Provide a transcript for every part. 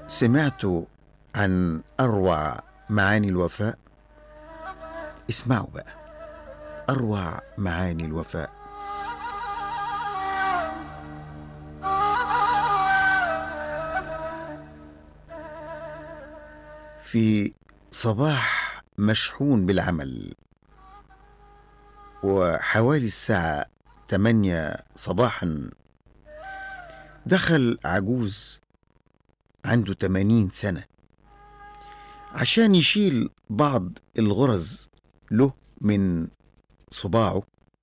سمعتوا عن أروع معاني الوفاء؟ اسمعوا بقى أروع معاني الوفاء في صباح مشحون بالعمل وحوالي الساعة 8 صباحا دخل عجوز عنده 80 سنة عشان يشيل بعض الغرز له من صباعه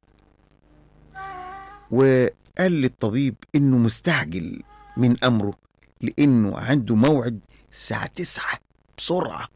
وقال للطبيب انه مستعجل من امره لانه عنده موعد الساعة تسعة بسرعة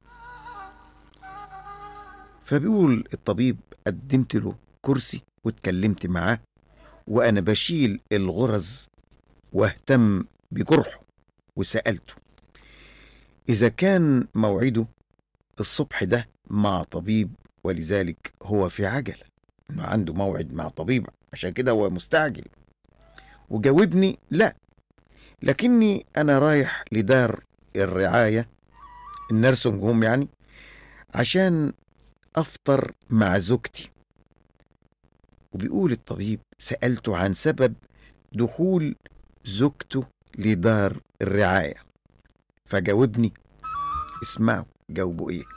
فبيقول الطبيب قدمت له كرسي واتكلمت معاه وانا بشيل الغرز واهتم بجرحه وسألته إذا كان موعده الصبح ده مع طبيب ولذلك هو في عجلة إنه عنده موعد مع طبيب عشان كده هو مستعجل وجاوبني لا لكني أنا رايح لدار الرعاية النرسنج هوم يعني عشان أفطر مع زوجتي وبيقول الطبيب سألته عن سبب دخول زوجته لدار الرعاية فجاوبني اسمعوا جاوبوا ايه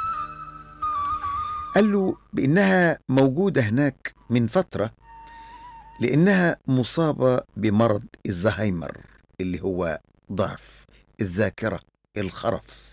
قال له بانها موجودة هناك من فترة لانها مصابة بمرض الزهايمر اللي هو ضعف الذاكرة الخرف